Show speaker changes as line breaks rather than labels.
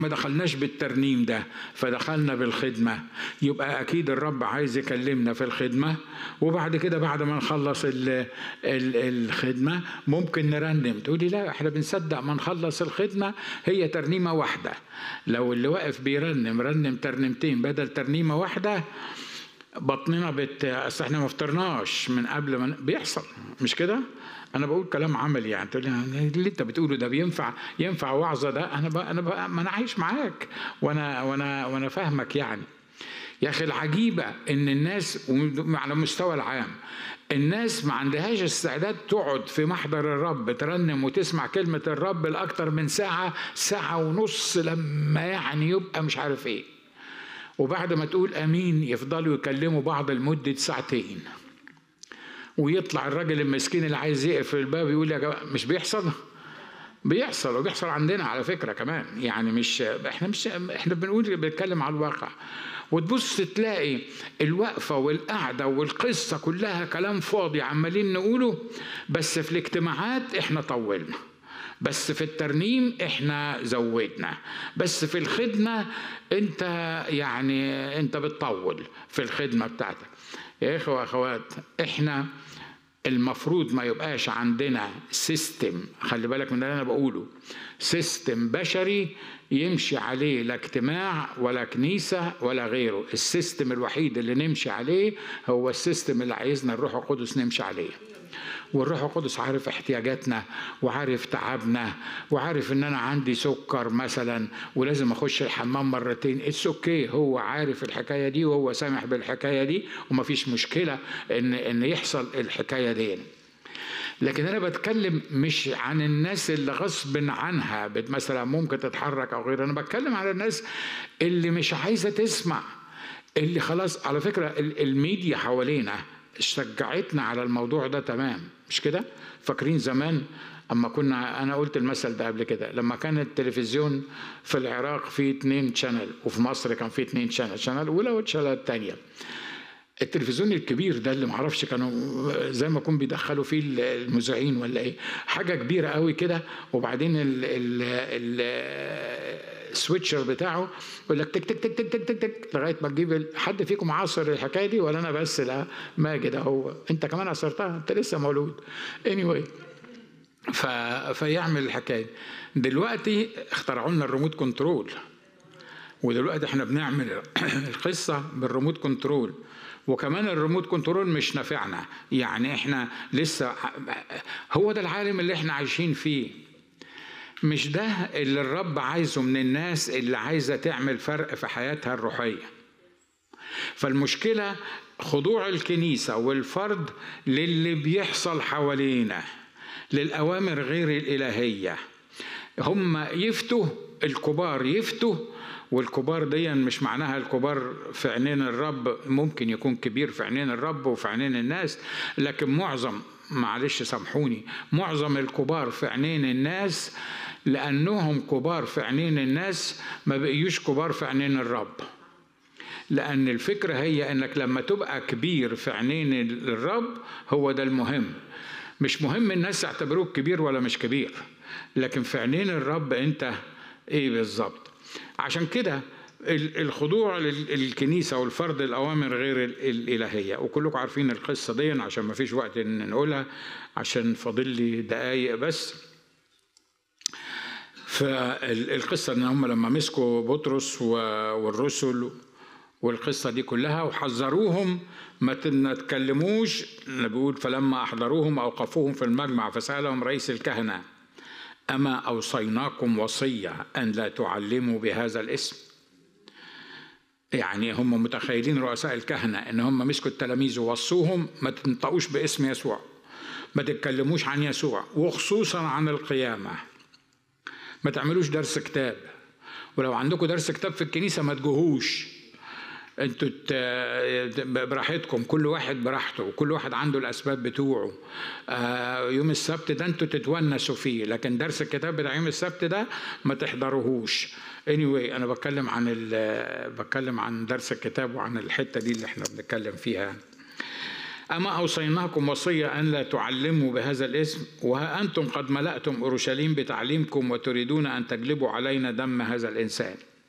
ما دخلناش بالترنيم ده فدخلنا بالخدمة يبقى أكيد الرب عايز يكلمنا في الخدمة وبعد كده بعد ما نخلص ال ال الخدمة ممكن نرنم تقولي لا احنا بنصدق ما نخلص الخدمة هي ترنيمة واحدة لو اللي واقف بيرنم رنم ترنيمتين بدل ترنيمة واحدة بطننا بت اصل احنا ما فطرناش من قبل ما بيحصل مش كده؟ انا بقول كلام عملي يعني تقول لي اللي انت بتقوله ده بينفع ينفع وعظه ده انا بقى انا بقى ما انا عايش معاك وانا وانا وانا فاهمك يعني يا اخي العجيبه ان الناس على المستوى العام الناس ما عندهاش استعداد تقعد في محضر الرب ترنم وتسمع كلمه الرب لاكتر من ساعه ساعه ونص لما يعني يبقى مش عارف ايه وبعد ما تقول امين يفضلوا يكلموا بعض لمده ساعتين ويطلع الراجل المسكين اللي عايز يقفل الباب يقول يا جماعه مش بيحصل بيحصل وبيحصل عندنا على فكره كمان يعني مش احنا مش احنا بنقول بنتكلم على الواقع وتبص تلاقي الوقفة والقعدة والقصة كلها كلام فاضي عمالين نقوله بس في الاجتماعات احنا طولنا بس في الترنيم احنا زودنا بس في الخدمة انت يعني انت بتطول في الخدمة بتاعتك يا اخوة واخوات احنا المفروض ما يبقاش عندنا سيستم خلي بالك من اللي انا بقوله سيستم بشري يمشي عليه لا اجتماع ولا كنيسة ولا غيره السيستم الوحيد اللي نمشي عليه هو السيستم اللي عايزنا الروح القدس نمشي عليه والروح القدس عارف احتياجاتنا وعارف تعبنا وعارف ان انا عندي سكر مثلا ولازم اخش الحمام مرتين اتس اوكي okay. هو عارف الحكايه دي وهو سامح بالحكايه دي ومفيش مشكله ان ان يحصل الحكايه دي لكن انا بتكلم مش عن الناس اللي غصب عنها مثلا ممكن تتحرك او غيره انا بتكلم على الناس اللي مش عايزه تسمع اللي خلاص على فكره الميديا حوالينا شجعتنا على الموضوع ده تمام مش كده فاكرين زمان اما كنا انا قلت المثل ده قبل كده لما كان التلفزيون في العراق فيه اتنين شانل وفي مصر كان فيه اتنين شانل شانل اولى والشانل الثانيه التلفزيون الكبير ده اللي معرفش كانوا زي ما يكون بيدخلوا فيه المذيعين ولا ايه حاجه كبيره قوي كده وبعدين ال ال ال السويتشر بتاعه يقول لك تك تك تك تك تك تك تك لغايه ما تجيب حد فيكم عاصر الحكايه دي ولا انا بس لا ماجد اهو انت كمان عصرتها انت لسه مولود anyway ف... فيعمل الحكايه دلوقتي اخترعوا لنا الريموت كنترول ودلوقتي احنا بنعمل القصه بالريموت كنترول وكمان الريموت كنترول مش نافعنا يعني احنا لسه هو ده العالم اللي احنا عايشين فيه مش ده اللي الرب عايزه من الناس اللي عايزه تعمل فرق في حياتها الروحيه فالمشكله خضوع الكنيسه والفرد للي بيحصل حوالينا للاوامر غير الالهيه هم يفتوا الكبار يفتوا والكبار دي مش معناها الكبار في عينين الرب ممكن يكون كبير في عينين الرب وفي عينين الناس لكن معظم معلش سامحوني معظم الكبار في عينين الناس لأنهم كبار في عينين الناس ما بقيوش كبار في عينين الرب لأن الفكرة هي أنك لما تبقى كبير في عينين الرب هو ده المهم مش مهم الناس يعتبروك كبير ولا مش كبير لكن في عينين الرب أنت إيه بالظبط عشان كده الخضوع للكنيسة والفرض الأوامر غير الإلهية وكلكم عارفين القصة دي عشان ما فيش وقت إن نقولها عشان فاضل لي دقايق بس فالقصة إن هم لما مسكوا بطرس والرسل والقصة دي كلها وحذروهم ما تتكلموش بيقول فلما أحضروهم أوقفوهم في المجمع فسألهم رئيس الكهنة أما أوصيناكم وصية أن لا تعلموا بهذا الاسم يعني هم متخيلين رؤساء الكهنة إن هم مسكوا التلاميذ ووصوهم ما تنطقوش باسم يسوع ما تتكلموش عن يسوع وخصوصا عن القيامة ما تعملوش درس كتاب ولو عندكم درس كتاب في الكنيسة ما تجوهوش انتوا براحتكم كل واحد براحته وكل واحد عنده الاسباب بتوعه يوم السبت ده انتوا تتونسوا فيه لكن درس الكتاب بتاع يوم السبت ده ما تحضروهوش anyway انا بتكلم عن بتكلم عن درس الكتاب وعن الحته دي اللي احنا بنتكلم فيها أما أوصيناكم وصية أن لا تعلموا بهذا الاسم وها أنتم قد ملأتم أورشليم بتعليمكم وتريدون أن تجلبوا علينا دم هذا الإنسان